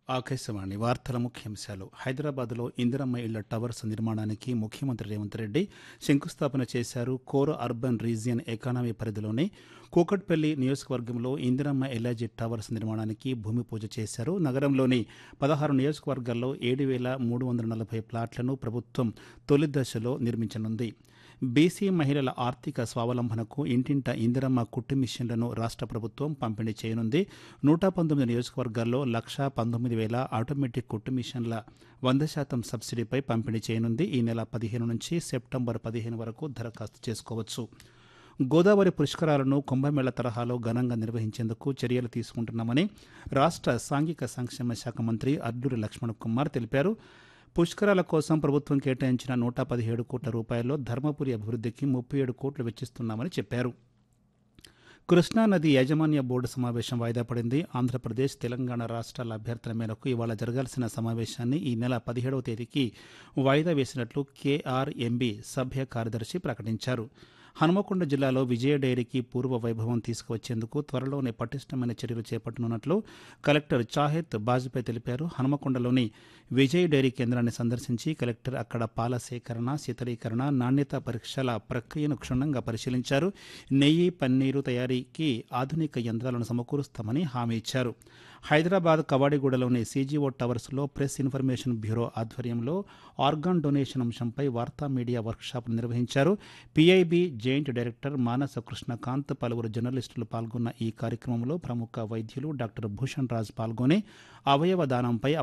ఆకాశవాణి వార్తల ముఖ్యాంశాలు హైదరాబాద్లో ఇందిరమ్మ ఇళ్ల టవర్స్ నిర్మాణానికి ముఖ్యమంత్రి రేవంత్ రెడ్డి శంకుస్థాపన చేశారు కోర్ అర్బన్ రీజియన్ ఎకానమీ పరిధిలోని కూకట్పల్లి నియోజకవర్గంలో ఇందిరమ్మ ఎల్ఐజీ టవర్స్ నిర్మాణానికి భూమి పూజ చేశారు నగరంలోని పదహారు నియోజకవర్గాల్లో ఏడు వేల మూడు వందల నలభై ప్లాట్లను ప్రభుత్వం తొలి దశలో నిర్మించనుంది బీసీ మహిళల ఆర్థిక స్వావలంబనకు ఇంటింట ఇందిరమ్మ కుట్టు మిషన్లను రాష్ట్ర ప్రభుత్వం పంపిణీ చేయనుంది నూట పంతొమ్మిది నియోజకవర్గాల్లో లక్షా పంతొమ్మిది వేల ఆటోమేటిక్ కుట్టు మిషన్ల వంద శాతం సబ్సిడీపై పంపిణీ చేయనుంది ఈ నెల పదిహేను నుంచి సెప్టెంబర్ పదిహేను వరకు దరఖాస్తు చేసుకోవచ్చు గోదావరి పుష్కరాలను కుంభమేళ తరహాలో ఘనంగా నిర్వహించేందుకు చర్యలు తీసుకుంటున్నామని రాష్ట్ర సాంఘిక సంక్షేమ శాఖ మంత్రి అడ్లూరి లక్ష్మణ్ కుమార్ తెలిపారు పుష్కరాల కోసం ప్రభుత్వం కేటాయించిన నూట పదిహేడు కోట్ల రూపాయల్లో ధర్మపురి అభివృద్ధికి ముప్పై ఏడు కోట్లు వెచ్చిస్తున్నామని చెప్పారు కృష్ణానది యాజమాన్య బోర్డు సమావేశం వాయిదా పడింది ఆంధ్రప్రదేశ్ తెలంగాణ రాష్ట్రాల అభ్యర్థుల మేరకు ఇవాళ జరగాల్సిన సమావేశాన్ని ఈ నెల పదిహేడవ తేదీకి వాయిదా వేసినట్లు కేఆర్ఎంబి సభ్య కార్యదర్శి ప్రకటించారు హనుమకొండ జిల్లాలో విజయ డైరీకి పూర్వ వైభవం తీసుకువచ్చేందుకు త్వరలోనే పటిష్టమైన చర్యలు చేపట్టనున్నట్లు కలెక్టర్ చాహెత్ బాజ్పేయి తెలిపారు హనుమకొండలోని విజయ్ డైరీ కేంద్రాన్ని సందర్శించి కలెక్టర్ అక్కడ పాల సేకరణ శీతలీకరణ నాణ్యత పరీక్షల ప్రక్రియను క్షుణ్ణంగా పరిశీలించారు నెయ్యి పన్నీరు తయారీకి ఆధునిక యంత్రాలను సమకూరుస్తామని హామీ ఇచ్చారు హైదరాబాద్ కవాడిగూడలోని సీజీఓ టవర్స్లో ప్రెస్ ఇన్ఫర్మేషన్ బ్యూరో ఆధ్వర్యంలో ఆర్గాన్ డొనేషన్ అంశంపై వార్తా మీడియా వర్క్షాప్ నిర్వహించారు PIB joint director Manasa Krishnakanth పలువురు జర్నలిస్టులు పాల్గొన్న ఈ కార్యక్రమంలో ప్రముఖ వైద్యులు డాక్టర్ భూషణ్ రాజ్ పాల్గొని అవయవ దానంపై